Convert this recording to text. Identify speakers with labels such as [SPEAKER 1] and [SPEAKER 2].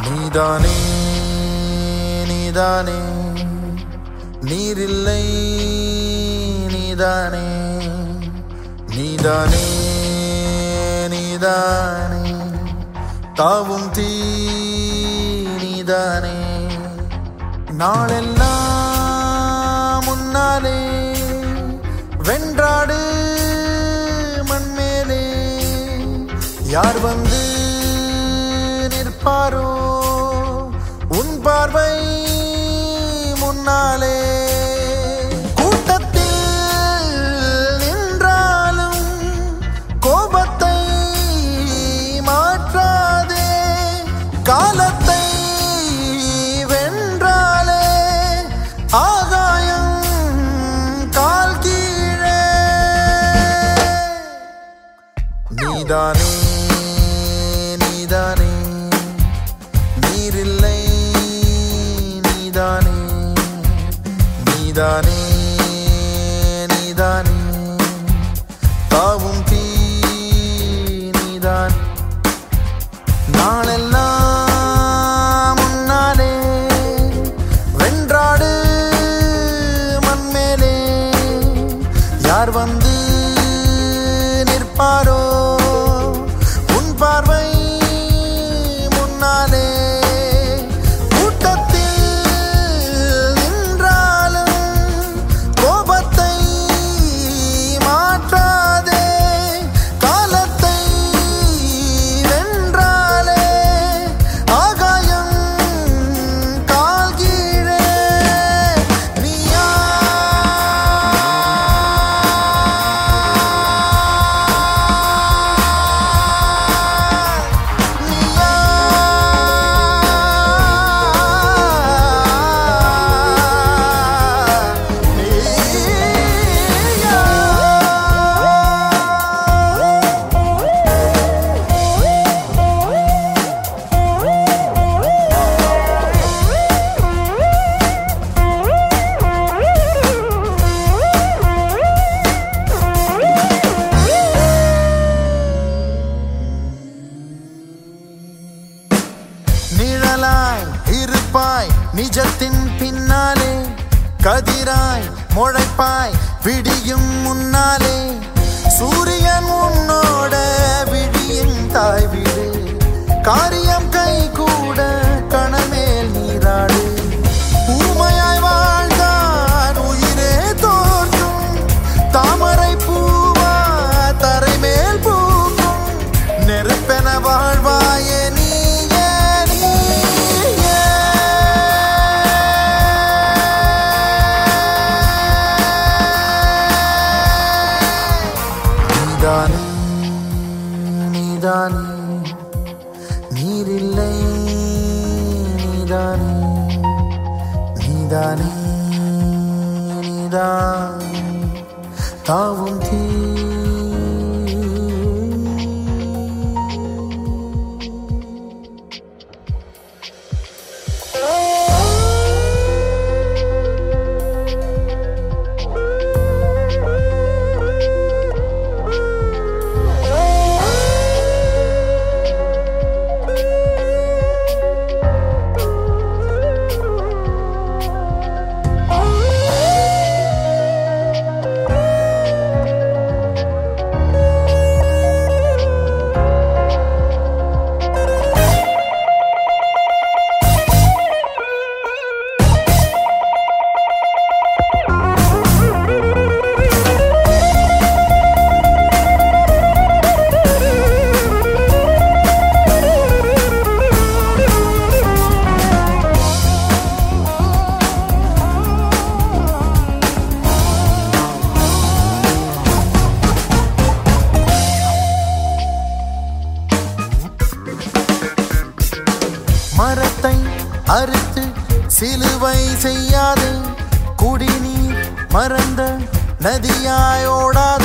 [SPEAKER 1] நீதானே நீதானே நீரில்லை நீதானே நீதானே நீதானே தாவும் தீ நீதானே நாளெல்லாம் முன்னாலே வென்றாடு மண்மேலே யார் வந்து நிற்பாரோ உன் பார்வை முன்னாலே கூட்டத்தில் நின்றாலும் கோபத்தை மாற்றாதே காலத்தை வென்றாலே ஆகாயம் கால் கீழே நீதானே நீதானே நீரில்லை நீதானே நீதானே நீதானே தாவும் தீ நீதான் நாளெல்லாம் முன்னாலே வென்றாடு மண்மேலே யார் வந்து நிற்பாரோ உன் பார்வை முன்னாலே கூட்டத்தில் நின்றாலும் கோபத்தை மாற்றாதே காலத்தை வென்றாலே ஆகாயம் கால் கீழே நீயா நீயா நிழலாய் இருப்பாய் நிஜத்தின் பின்னாலே கதிராய் முளைப்பாய் விடியும் முன்னாலே சூரியன் உன்னோட விடியின் தாய் வீடு காரியம் கை கூட கணமேல் நீராடு ஊமையாய் வாழ்ந்தான் உயிரே தோன்றும் தாமரை பூவா தரைமேல் பூக்கும் நெருப்பென வாழ்வாயே நீயே நீயே நீதானே நீதானே நீரில்லை நீதானே நீதானே நீதானே தாவும் தீ மரத்தை அறுத்து சிலுவை செய்யாது குடிநீர் மறந்த நதியாய் ஓடாது